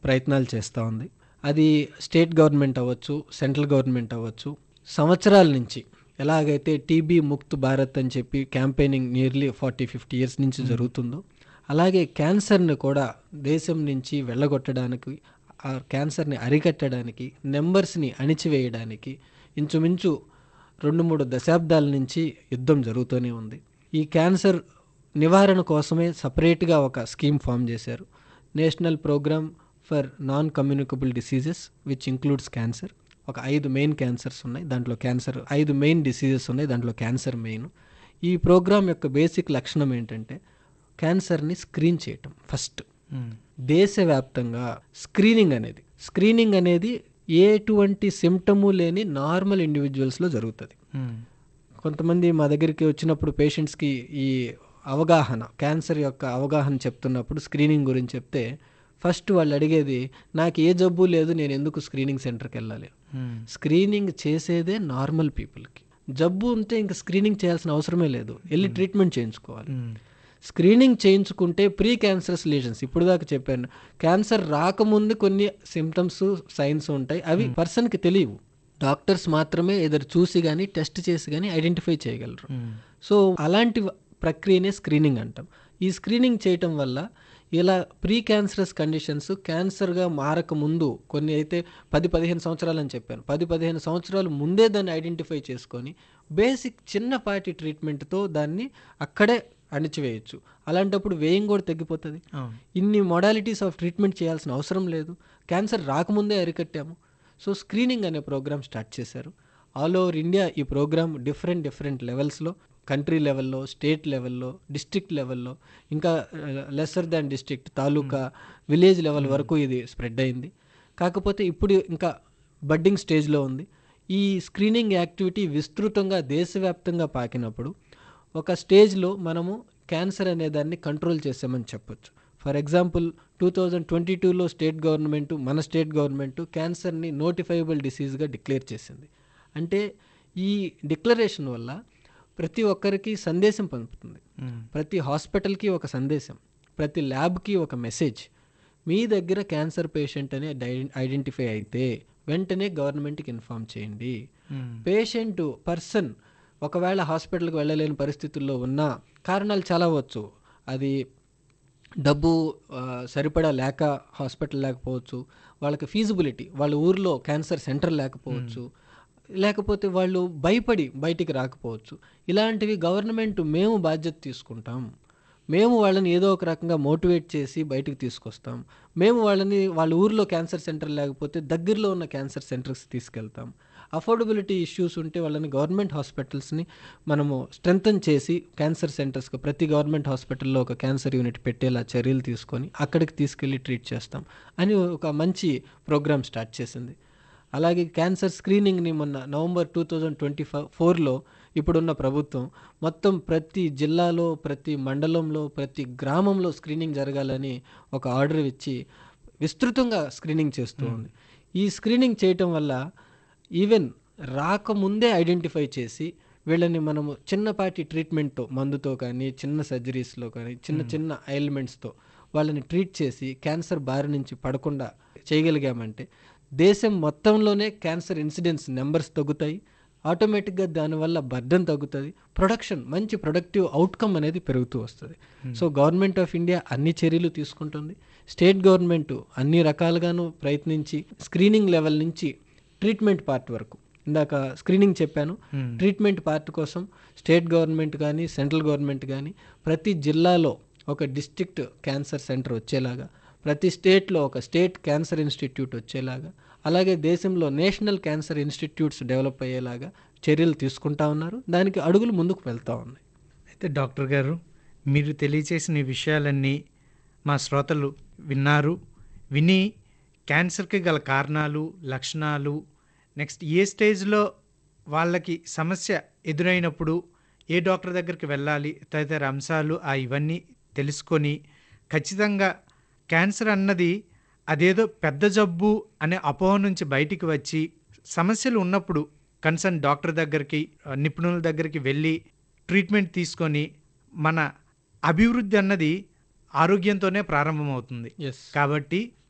ప్రయత్నాలు చేస్తూ ఉంది అది స్టేట్ గవర్నమెంట్ అవ్వచ్చు సెంట్రల్ గవర్నమెంట్ అవ్వచ్చు సంవత్సరాల నుంచి ఎలాగైతే టీబీ ముక్త్ భారత్ అని చెప్పి campaigning nearly forty fifty years నుంచి జరుగుతుందో అలాగే క్యాన్సర్ని కూడా దేశం నుంచి వెళ్ళగొట్టడానికి ఆ క్యాన్సర్ని అరికట్టడానికి నెంబర్స్ని అణిచివేయడానికి ఇంచుమించు రెండు మూడు దశాబ్దాల నుంచి యుద్ధం జరుగుతూనే ఉంది ఈ క్యాన్సర్ నివారణ కోసమే సపరేట్గా ఒక స్కీమ్ ఫామ్ చేశారు national programme for non communicable diseases which includes cancer ఒక ఐదు మెయిన్ క్యాన్సర్స్ ఉన్నాయి దాంట్లో క్యాన్సర్ ఐదు మెయిన్ డిసీజెస్ ఉన్నాయి దాంట్లో క్యాన్సర్ మెయిన్ ఈ ప్రోగ్రామ్ యొక్క బేసిక్ లక్షణం ఏంటంటే క్యాన్సర్ని స్క్రీన్ చేయటం ఫస్ట్ దేశవ్యాప్తంగా స్క్రీనింగ్ అనేది స్క్రీనింగ్ అనేది ఎటువంటి సిమ్టము లేని నార్మల్ ఇండివిజువల్స్లో జరుగుతుంది కొంతమంది మా దగ్గరికి వచ్చినప్పుడు పేషెంట్స్కి ఈ అవగాహన క్యాన్సర్ యొక్క అవగాహన చెప్తున్నప్పుడు స్క్రీనింగ్ గురించి చెప్తే ఫస్ట్ వాళ్ళు అడిగేది నాకు ఏ జబ్బు లేదు నేను ఎందుకు స్క్రీనింగ్ సెంటర్కి వెళ్ళాలి స్క్రీనింగ్ చేసేదే నార్మల్ పీపుల్కి జబ్బు ఉంటే ఇంకా స్క్రీనింగ్ చేయాల్సిన అవసరమే లేదు వెళ్ళి ట్రీట్మెంట్ చేయించుకోవాలి స్క్రీనింగ్ చేయించుకుంటే ప్రీ క్యాన్సరస్ లీజన్స్ ఇప్పుడు దాకా చెప్పాను క్యాన్సర్ రాకముందు కొన్ని సిమ్టమ్స్ సైన్స్ ఉంటాయి అవి పర్సన్కి తెలియవు డాక్టర్స్ మాత్రమే ఎదురు చూసి కానీ టెస్ట్ చేసి కానీ ఐడెంటిఫై చేయగలరు సో అలాంటి ప్రక్రియనే స్క్రీనింగ్ అంటాం ఈ స్క్రీనింగ్ చేయటం వల్ల ఇలా ప్రీ క్యాన్సరస్ కండిషన్స్ క్యాన్సర్గా మారక ముందు కొన్ని అయితే పది పదిహేను సంవత్సరాలు అని చెప్పాను పది పదిహేను సంవత్సరాలు ముందే దాన్ని ఐడెంటిఫై చేసుకొని బేసిక్ చిన్నపాటి ట్రీట్మెంట్తో దాన్ని అక్కడే అణిచివేయచ్చు అలాంటప్పుడు వేయం కూడా తగ్గిపోతుంది ఇన్ని మొడాలిటీస్ ఆఫ్ ట్రీట్మెంట్ చేయాల్సిన అవసరం లేదు క్యాన్సర్ రాకముందే అరికట్టాము సో స్క్రీనింగ్ అనే ప్రోగ్రామ్ స్టార్ట్ చేశారు ఆల్ ఓవర్ ఇండియా ఈ ప్రోగ్రామ్ డిఫరెంట్ డిఫరెంట్ లెవెల్స్లో కంట్రీ లెవెల్లో స్టేట్ లెవెల్లో డిస్ట్రిక్ట్ లెవెల్లో ఇంకా lesser than district taluka village level వరకు ఇది స్ప్రెడ్ అయింది కాకపోతే ఇప్పుడు ఇంకా బడ్డింగ్ స్టేజ్లో ఉంది ఈ స్క్రీనింగ్ యాక్టివిటీ విస్తృతంగా దేశవ్యాప్తంగా పాకినప్పుడు ఒక స్టేజ్లో మనము క్యాన్సర్ అనే దాన్ని కంట్రోల్ చేసామని చెప్పొచ్చు for example two thousand twenty టూలో స్టేట్ గవర్నమెంట్ మన స్టేట్ గవర్నమెంట్ క్యాన్సర్ని నోటిఫైబుల్ డిసీజ్గా డిక్లేర్ చేసింది అంటే ఈ డిక్లరేషన్ వల్ల ప్రతి ఒక్కరికి సందేశం పంపుతుంది ప్రతి హాస్పిటల్కి ఒక సందేశం ప్రతి ల్యాబ్కి ఒక మెసేజ్ మీ దగ్గర క్యాన్సర్ పేషెంట్ అని ఐడెంటిఫై అయితే వెంటనే గవర్నమెంట్కి ఇన్ఫామ్ చేయండి పేషెంట్ పర్సన్ ఒకవేళ హాస్పిటల్కి వెళ్ళలేని పరిస్థితుల్లో ఉన్నా కారణాలు చాలా అవ్వచ్చు అది డబ్బు ఆ, సరిపడా లేక హాస్పిటల్ లేకపోవచ్చు వాళ్ళకి ఫీజిబిలిటీ వాళ్ళ ఊర్లో క్యాన్సర్ సెంటర్ లేకపోవచ్చు లేకపోతే వాళ్ళు భయపడి బయటికి రాకపోవచ్చు ఇలాంటివి గవర్నమెంట్ మేము బాధ్యత తీసుకుంటాం మేము వాళ్ళని ఏదో ఒక రకంగా మోటివేట్ చేసి బయటికి తీసుకొస్తాం మేము వాళ్ళని వాళ్ళ ఊర్లో క్యాన్సర్ సెంటర్ లేకపోతే దగ్గరలో ఉన్న క్యాన్సర్ సెంటర్స్ తీసుకెళ్తాం అఫోర్డబిలిటీ ఇష్యూస్ ఉంటే వాళ్ళని గవర్నమెంట్ హాస్పిటల్స్ని మనము స్ట్రెంగ్తన్ చేసి క్యాన్సర్ సెంటర్స్కి ప్రతి గవర్నమెంట్ హాస్పిటల్లో ఒక క్యాన్సర్ యూనిట్ పెట్టేలా చర్యలు తీసుకొని అక్కడికి తీసుకెళ్ళి ట్రీట్ చేస్తాం అని ఒక మంచి ప్రోగ్రామ్ స్టార్ట్ చేసింది అలాగే క్యాన్సర్ స్క్రీనింగ్ని మొన్న నవంబర్ టూ థౌజండ్ ట్వంటీ ఫోర్లో ఇప్పుడున్న ప్రభుత్వం మొత్తం ప్రతి జిల్లాలో ప్రతి మండలంలో ప్రతి గ్రామంలో స్క్రీనింగ్ జరగాలని ఒక ఆర్డర్ ఇచ్చి విస్తృతంగా స్క్రీనింగ్ చేస్తూ ఉంది ఈ స్క్రీనింగ్ చేయటం వల్ల ఈవెన్ రాకముందే ఐడెంటిఫై చేసి వీళ్ళని మనము చిన్నపాటి ట్రీట్మెంట్తో మందుతో కానీ చిన్న సర్జరీస్లో కానీ చిన్న చిన్న ఐల్మెంట్స్తో వాళ్ళని ట్రీట్ చేసి క్యాన్సర్ బారి నుంచి పడకుండా చేయగలిగామంటే దేశం మొత్తంలోనే క్యాన్సర్ ఇన్సిడెన్స్ నెంబర్స్ తగ్గుతాయి ఆటోమేటిక్గా దానివల్ల బర్డన్ తగ్గుతుంది ప్రొడక్షన్ మంచి ప్రొడక్టివ్ అవుట్కమ్ అనేది పెరుగుతూ వస్తుంది సో గవర్నమెంట్ ఆఫ్ ఇండియా అన్ని చర్యలు తీసుకుంటుంది స్టేట్ గవర్నమెంట్ అన్ని రకాలుగాను ప్రయత్నించి స్క్రీనింగ్ లెవెల్ నుంచి ట్రీట్మెంట్ పార్ట్ వరకు ఇందాక స్క్రీనింగ్ చెప్పాను ట్రీట్మెంట్ పార్ట్ కోసం స్టేట్ గవర్నమెంట్ కానీ సెంట్రల్ గవర్నమెంట్ కానీ ప్రతి జిల్లాలో ఒక డిస్ట్రిక్ట్ క్యాన్సర్ సెంటర్ వచ్చేలాగా ప్రతి స్టేట్లో ఒక స్టేట్ క్యాన్సర్ ఇన్స్టిట్యూట్ వచ్చేలాగా అలాగే దేశంలో నేషనల్ క్యాన్సర్ ఇన్స్టిట్యూట్స్ డెవలప్ అయ్యేలాగా చర్యలు తీసుకుంటా ఉన్నారు దానికి అడుగులు ముందుకు వెళ్తూ ఉన్నాయి అయితే డాక్టర్ గారు మీరు తెలియచేసిన ఈ విషయాలన్నీ మా శ్రోతలు విన్నారు విని క్యాన్సర్కి గల కారణాలు లక్షణాలు నెక్స్ట్ ఏ స్టేజ్లో వాళ్ళకి సమస్య ఎదురైనప్పుడు ఏ డాక్టర్ దగ్గరికి వెళ్ళాలి తదితర అంశాలు ఆ ఇవన్నీ తెలుసుకొని ఖచ్చితంగా క్యాన్సర్ అన్నది అదేదో పెద్ద జబ్బు అనే అపోహ నుంచి బయటికి వచ్చి సమస్యలు ఉన్నప్పుడు కన్సర్న్ డాక్టర్ దగ్గరికి ఆ, నిపుణుల దగ్గరికి వెళ్ళి ట్రీట్మెంట్ తీసుకొని మన అభివృద్ధి అన్నది ఆరోగ్యంతోనే ప్రారంభమవుతుంది ఎస్ కాబట్టి